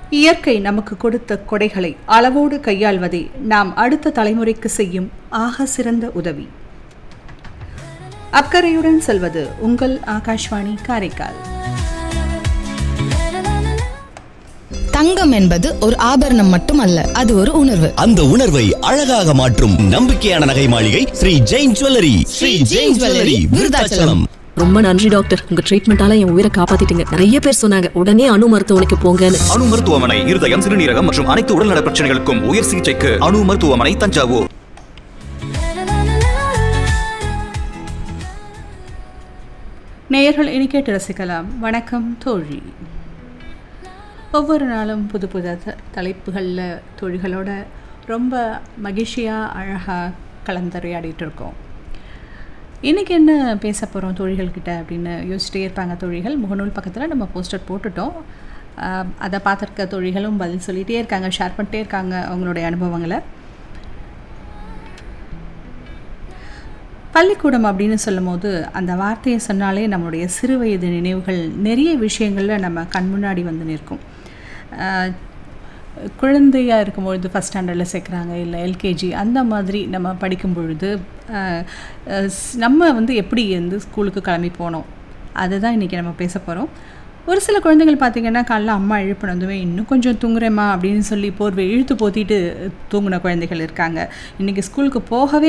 இயற்கை நமக்கு கொடுத்த கொடைகளை அளவோடு கையாள்வதே நாம் அடுத்த தலைமுறைக்கு செய்யும் ஆக சிறந்த உதவி அக்கறையுடன் செல்வது உங்கள் ஆகாஷ்வாணி காரைக்கால் தங்கம் என்பது ஒரு ஆபரணம் மட்டுமல்ல அது ஒரு உணர்வு அந்த உணர்வை அழகாக மாற்றும் நம்பிக்கையான நகை மாளிகை ஸ்ரீ ஜெயின் ஜுவல்லரி ஸ்ரீ ஜெயின் ஜுவல்லரி விருதாச்சலம் ரொம்ப நன்றி டாக்டர் உங்க ட்ரீட்மெண்டால என் உயிரை காப்பாத்திட்டீங்க நிறைய பேர் சொன்னாங்க உடனே அணு மருத்துவமனைக்கு போங்கன்னு அணு மருத்துவமனை இருதயம் சிறுநீரகம் மற்றும் அனைத்து உடல்நல பிரச்சனைகளுக்கும் உயர் சிகிச்சைக்கு அணு மருத்துவமனை தஞ்சாவூர் நேயர்கள் இனி கேட்டு ரசிக்கலாம் வணக்கம் தோழி ஒவ்வொரு நாளும் புது புது த- தலைப்புகளில் தோழிகளோட ரொம்ப மகிழ்ச்சியாக அழகாக கலந்துரையாடிட்டு இருக்கோம் இன்றைக்கி என்ன பேச போகிறோம் தோழிகள்கிட்ட அப்படின்னு யோசிச்சிட்டே இருப்பாங்க தோழிகள் முகநூல் பக்கத்தில் நம்ம போஸ்டர் போட்டுட்டோம் ஆஹ் அதை பார்த்துருக்க தோழிகளும் பதில் சொல்லிகிட்டே இருக்காங்க ஷேர் பண்ணிட்டே இருக்காங்க அவங்களுடைய அனுபவங்களை பள்ளிக்கூடம் அப்படின்னு சொல்லும்போது அந்த வார்த்தையை சொன்னாலே நம்மளுடைய சிறு வயது நினைவுகள் நிறைய விஷயங்களில் நம்ம கண் முன்னாடி வந்து நிற்கும் ஆஹ் குழந்தையாக இருக்கும்பொழுது ஃபஸ்ட் ஸ்டாண்டர்டில் சேர்க்குறாங்க இல்லை எல்கேஜி அந்த மாதிரி நம்ம படிக்கும் பொழுது ஆஹ் அஹ் ஸ்- நம்ம வந்து எப்படி வந்து ஸ்கூலுக்கு கிளம்பி போனோம் அதுதான் இன்றைக்கி நம்ம பேச போகிறோம் ஒரு சில குழந்தைகள் பார்த்திங்கன்னா காலைல அம்மா எழுப்பினதுமே இன்னும் கொஞ்சம் தூங்குறேம்மா அப்படின்னு சொல்லி போர்வை இழுத்து போத்திட்டு தூங்கின குழந்தைகள் இருக்காங்க இன்றைக்கி ஸ்கூலுக்கு போகவே